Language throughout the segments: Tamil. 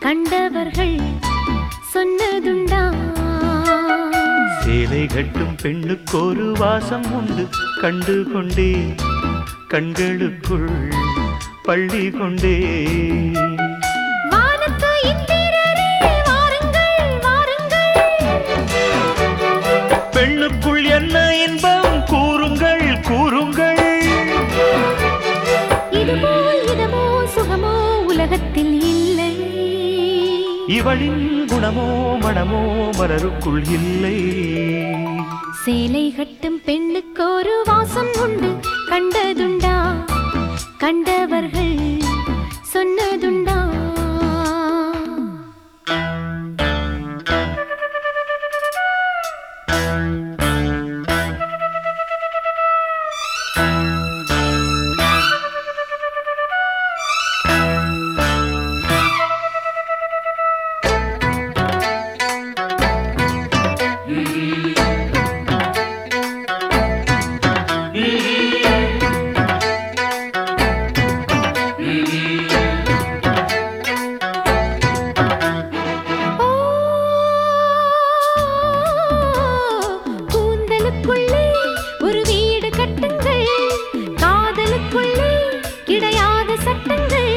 கண்டவர்கள் சொன்னதுண்டா சேலை கட்டும் பெண்ணுக்கு ஒரு வாசம் உண்டு கண்டு கொண்டே கண்களுக்குள் பள்ளி கொண்டே வானத்து இந்திரரே வாருங்கள் வாருங்கள் பெண்ணுக்குள் என்ன இன்பம் கூறுங்கள் கூறுங்கள் இதுபோல் இதமோ சுகமோ உலகத்தில் இல்லை இவளின் குணமோ மனமோ மலருக்குள் இல்லை சேலை கட்டும் பெண்ணுக்கு ஒரு வாசம் உண்டு கண்டதுண்டா கண்டவர்கள் சொன்னதுண்டா ஓ, கூந்தலுக்குள்ளே ஒரு வீடு கட்டுங்கள் காதலுக்குள்ளே கிடையாத சட்டங்கள்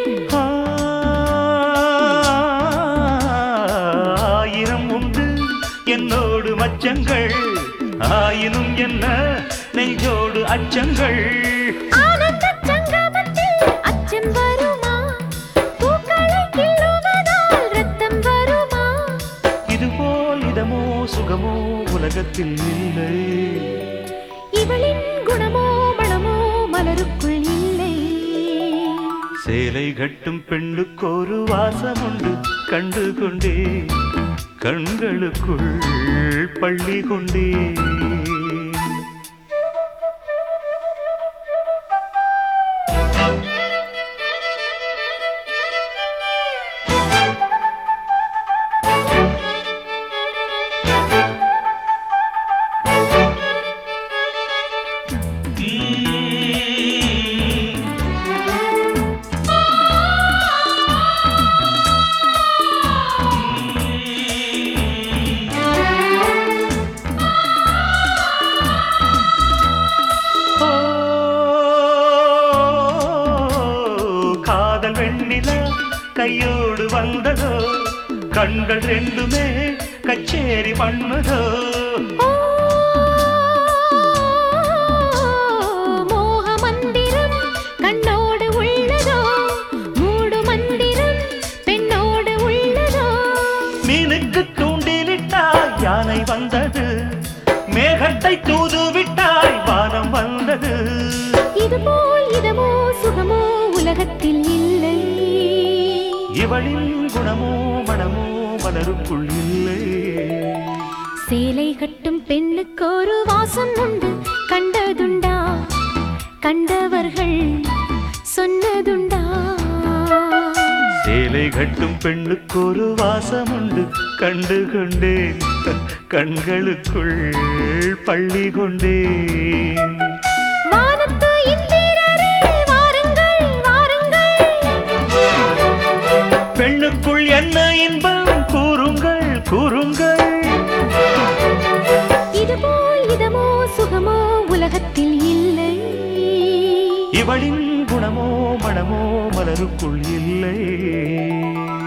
ஆயிரம் உண்டு என்னோடு மச்சங்கள் ஆயினும் என்ன நெஞ்சோடு அச்சங்கள் ஆனந்த சங்கமத்தில் அச்சம் வருமா பூக்களை கிள்ளுவதால் ரத்தம் வருமா இதுபோல் இதமோ சுகமோ உலகத்தில் இல்லை இவளின் குணமோ மனமோ மலருக்குள் இல்லை சேலை கட்டும் பெண்ணுக்கு ஒரு வாசம் உண்டு கண்டு கொண்டே கண்களுக்குள் பள்ளி கொண்டே ஓ, காதல் வெண்ணிலா கையோடு வந்ததோ கண்கள் ரெண்டுமே கச்சேரி பண்ணதோ ஓ, மோக மந்திரம் கண்ணோடு உள்ளதோ மூடு மந்திரம் பெண்ணோடு உள்ளதோ மீனுக்கு தூண்டிலிட்டாய் யானை வந்தது மேகத்தை தூது விட்டாய் வானம் வந்தது இதுபோல் இதமோ சுகமோ உலகத்தில் இல்லை இவளின் குணமோ மனமோ மலருக்குள் இல்லை சேலை கட்டும் பெண்ணுக்கு ஒரு வாசம் உண்டு கண்டதுண்டா கண்டவர்கள் சொன்னதுண்டா சேலை கட்டும் பெண்ணுக்கு ஒரு வாசம் உண்டு கண்டு கொண்டேன் கண்களுக்குள் பள்ளி கொண்டேன் வானத்து இந்திரரே வாருங்கள் வாருங்கள் பெண்ணுக்குள் என்ன இன்பம் கூறுங்கள் கூறுங்கள் இதுபோல் இதமோ சுகமோ உலகத்தில் இல்லை இவளின் குணமோ மனமோ மலருக்குள் இல்லை